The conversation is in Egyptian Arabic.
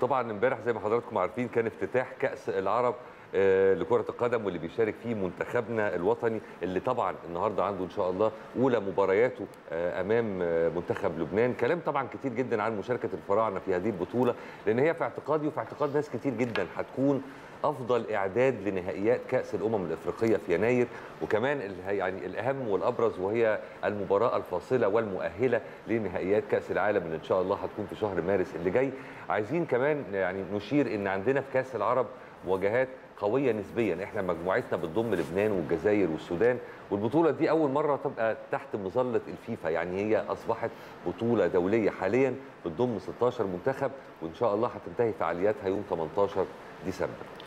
طبعا امبارح زي ما حضراتكم عارفين كان افتتاح كأس العرب آه، لكرة القدم واللي بيشارك فيه منتخبنا الوطني اللي طبعا النهارده عنده ان شاء الله اولى مبارياته آه، امام آه، منتخب لبنان، كلام طبعا كتير جدا عن مشاركة الفراعنة في هذه البطولة لان هي في اعتقادي وفي اعتقاد ناس كتير جدا هتكون افضل اعداد لنهائيات كاس الامم الافريقيه في يناير وكمان ال- يعني الاهم والابرز وهي المباراه الفاصله والمؤهله لنهائيات كاس العالم اللي ان شاء الله هتكون في شهر مارس اللي جاي عايزين كمان يعني نشير ان عندنا في كاس العرب مواجهات قويه نسبيا احنا مجموعتنا بتضم لبنان والجزائر والسودان والبطوله دي اول مره تبقى تحت مظله الفيفا يعني هي اصبحت بطوله دوليه حاليا بتضم 16 منتخب وان شاء الله هتنتهي فعالياتها يوم 18 ديسمبر